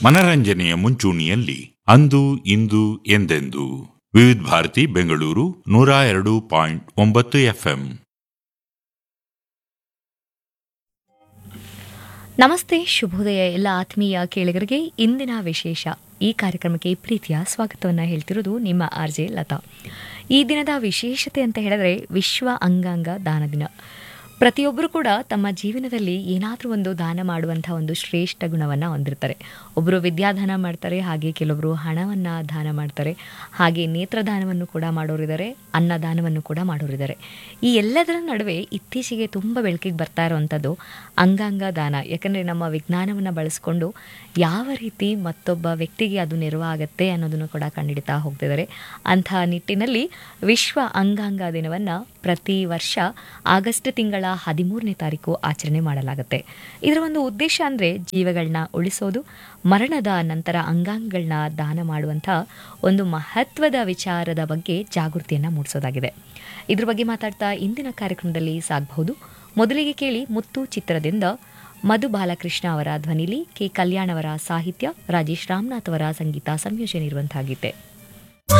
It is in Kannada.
ಮನರಂಜನೆಯ ಮುಂಚೂಣಿಯಲ್ಲಿ ಅಂದು ಇಂದು ಎಂದೆಂದು ವಿವಿಧ ಭಾರತಿ ಬೆಂಗಳೂರು ನೂರ ಎರಡು ಪಾಯಿಂಟ್ ಒಂಬತ್ತು ಎಫ್ಎಂ ನಮಸ್ತೆ ಶುಭೋದಯ ಎಲ್ಲ ಆತ್ಮೀಯ ಕೇಳಿಗರಿಗೆ ಇಂದಿನ ವಿಶೇಷ ಈ ಕಾರ್ಯಕ್ರಮಕ್ಕೆ ಪ್ರೀತಿಯ ಸ್ವಾಗತವನ್ನು ಹೇಳ್ತಿರೋದು ನಿಮ್ಮ ಆರ್ ಜೆ ಲತಾ ಈ ದಿನದ ವಿಶೇಷತೆ ಅಂತ ಹೇಳಿದ್ರೆ ವಿಶ್ವ ಅಂಗಾಂಗ ದಾನ ದಿನ ಪ್ರತಿಯೊಬ್ಬರು ಕೂಡ ತಮ್ಮ ಜೀವನದಲ್ಲಿ ಏನಾದರೂ ಒಂದು ದಾನ ಮಾಡುವಂಥ ಒಂದು ಶ್ರೇಷ್ಠ ಗುಣವನ್ನು ಹೊಂದಿರ್ತಾರೆ ಒಬ್ಬರು ವಿದ್ಯಾದಾನ ಮಾಡ್ತಾರೆ ಹಾಗೆ ಕೆಲವೊಬ್ಬರು ಹಣವನ್ನು ದಾನ ಮಾಡ್ತಾರೆ ಹಾಗೆ ನೇತ್ರದಾನವನ್ನು ಕೂಡ ಮಾಡೋರಿದ್ದಾರೆ ಅನ್ನದಾನವನ್ನು ಕೂಡ ಮಾಡೋರಿದ್ದಾರೆ ಈ ಎಲ್ಲದರ ನಡುವೆ ಇತ್ತೀಚೆಗೆ ತುಂಬ ಬೆಳಕಿಗೆ ಬರ್ತಾ ಇರುವಂಥದ್ದು ಅಂಗಾಂಗ ದಾನ ಯಾಕಂದರೆ ನಮ್ಮ ವಿಜ್ಞಾನವನ್ನು ಬಳಸ್ಕೊಂಡು ಯಾವ ರೀತಿ ಮತ್ತೊಬ್ಬ ವ್ಯಕ್ತಿಗೆ ಅದು ನೆರವಾಗತ್ತೆ ಅನ್ನೋದನ್ನು ಕೂಡ ಕಂಡುಹಿಡಿತಾ ಹೋಗ್ತಿದ್ದಾರೆ ಅಂಥ ನಿಟ್ಟಿನಲ್ಲಿ ವಿಶ್ವ ಅಂಗಾಂಗ ದಿನವನ್ನು ಪ್ರತಿ ವರ್ಷ ಆಗಸ್ಟ್ ತಿಂಗಳ ಹದಿಮೂರನೇ ತಾರೀಕು ಆಚರಣೆ ಮಾಡಲಾಗುತ್ತೆ ಇದರ ಒಂದು ಉದ್ದೇಶ ಅಂದರೆ ಜೀವಗಳನ್ನ ಉಳಿಸೋದು ಮರಣದ ನಂತರ ಅಂಗಾಂಗಗಳನ್ನ ದಾನ ಮಾಡುವಂಥ ಒಂದು ಮಹತ್ವದ ವಿಚಾರದ ಬಗ್ಗೆ ಜಾಗೃತಿಯನ್ನು ಮೂಡಿಸೋದಾಗಿದೆ ಇದ್ರ ಬಗ್ಗೆ ಮಾತಾಡ್ತಾ ಇಂದಿನ ಕಾರ್ಯಕ್ರಮದಲ್ಲಿ ಸಾಗಬಹುದು ಮೊದಲಿಗೆ ಕೇಳಿ ಮುತ್ತು ಚಿತ್ರದಿಂದ ಮಧು ಬಾಲಕೃಷ್ಣ ಅವರ ಧ್ವನಿಲಿ ಕೆ ಕಲ್ಯಾಣ್ ಅವರ ಸಾಹಿತ್ಯ ರಾಜೇಶ್ ರಾಮನಾಥ್ ಅವರ ಸಂಗೀತ ಸಂಯೋಜನೆ ಇರುವಂತಹ ಗೀತೆ